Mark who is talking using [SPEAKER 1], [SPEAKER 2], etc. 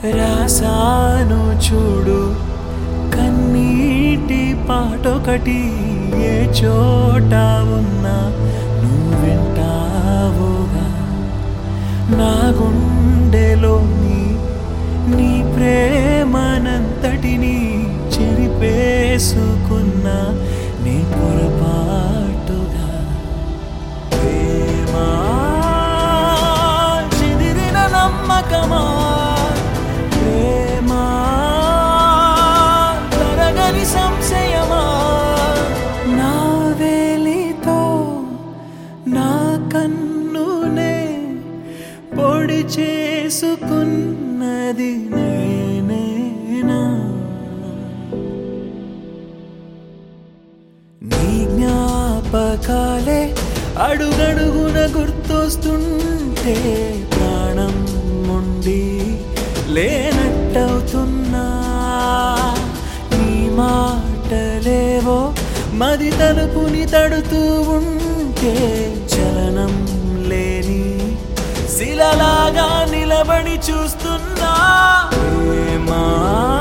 [SPEAKER 1] రాసాను చూడు కన్నీటి పాటొకటి ఏ చోట ఉన్నా నువ్వు వింటావుగా నా గుండెలోని నీ ప్రేమనంతటిని చెరిపేసుకున్నా నీ పొరపాటుగా ప్రేమా చిదిరిన నమ్మకమా ప్రేమా తరగని సంశయమా నా వేలితో నా కన్నునే పొడి చేసుకున్నది నేనేనా నీ జ్ఞాపకాలే అడుగడుగున గుర్తొస్తుంటే ప్రాణం ఉండి లేనట్టవుతున్నా నీ మాటలేవో మది తలుపుని తడుతూ ఉంటే చలనం లేని శిలలాగా నిలబడి చూస్తున్నా ప్రేమా